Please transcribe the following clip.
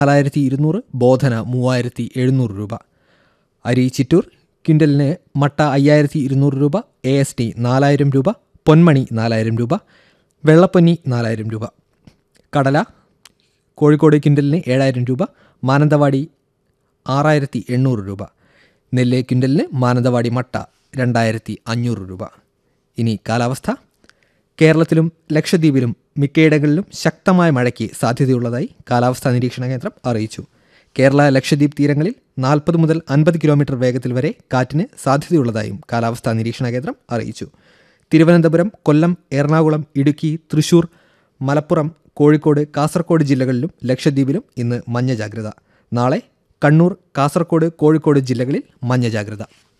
നാലായിരത്തി ഇരുന്നൂറ് ബോധന മൂവായിരത്തി എഴുന്നൂറ് രൂപ അരി ചിറ്റൂർ ക്വിൻ്റലിന് മട്ട അയ്യായിരത്തി ഇരുന്നൂറ് രൂപ എ എസ് ടി നാലായിരം രൂപ പൊന്മണി നാലായിരം രൂപ വെള്ളപ്പൊന്നി നാലായിരം രൂപ കടല കോഴിക്കോട് ക്വിൻ്റലിന് ഏഴായിരം രൂപ മാനന്തവാടി ആറായിരത്തി എണ്ണൂറ് രൂപ നെല്ല് ക്വിൻ്റലിന് മാനന്തവാടി മട്ട രണ്ടായിരത്തി അഞ്ഞൂറ് രൂപ ഇനി കാലാവസ്ഥ കേരളത്തിലും ലക്ഷദ്വീപിലും മിക്കയിടങ്ങളിലും ശക്തമായ മഴയ്ക്ക് സാധ്യതയുള്ളതായി കാലാവസ്ഥാ നിരീക്ഷണ കേന്ദ്രം അറിയിച്ചു കേരള ലക്ഷദ്വീപ് തീരങ്ങളിൽ നാൽപ്പത് മുതൽ അൻപത് കിലോമീറ്റർ വേഗത്തിൽ വരെ കാറ്റിന് സാധ്യതയുള്ളതായും കാലാവസ്ഥാ നിരീക്ഷണ കേന്ദ്രം അറിയിച്ചു തിരുവനന്തപുരം കൊല്ലം എറണാകുളം ഇടുക്കി തൃശൂർ മലപ്പുറം കോഴിക്കോട് കാസർഗോഡ് ജില്ലകളിലും ലക്ഷദ്വീപിലും ഇന്ന് മഞ്ഞ ജാഗ്രത നാളെ കണ്ണൂർ കാസർഗോഡ് കോഴിക്കോട് ജില്ലകളിൽ മഞ്ഞ ജാഗ്രത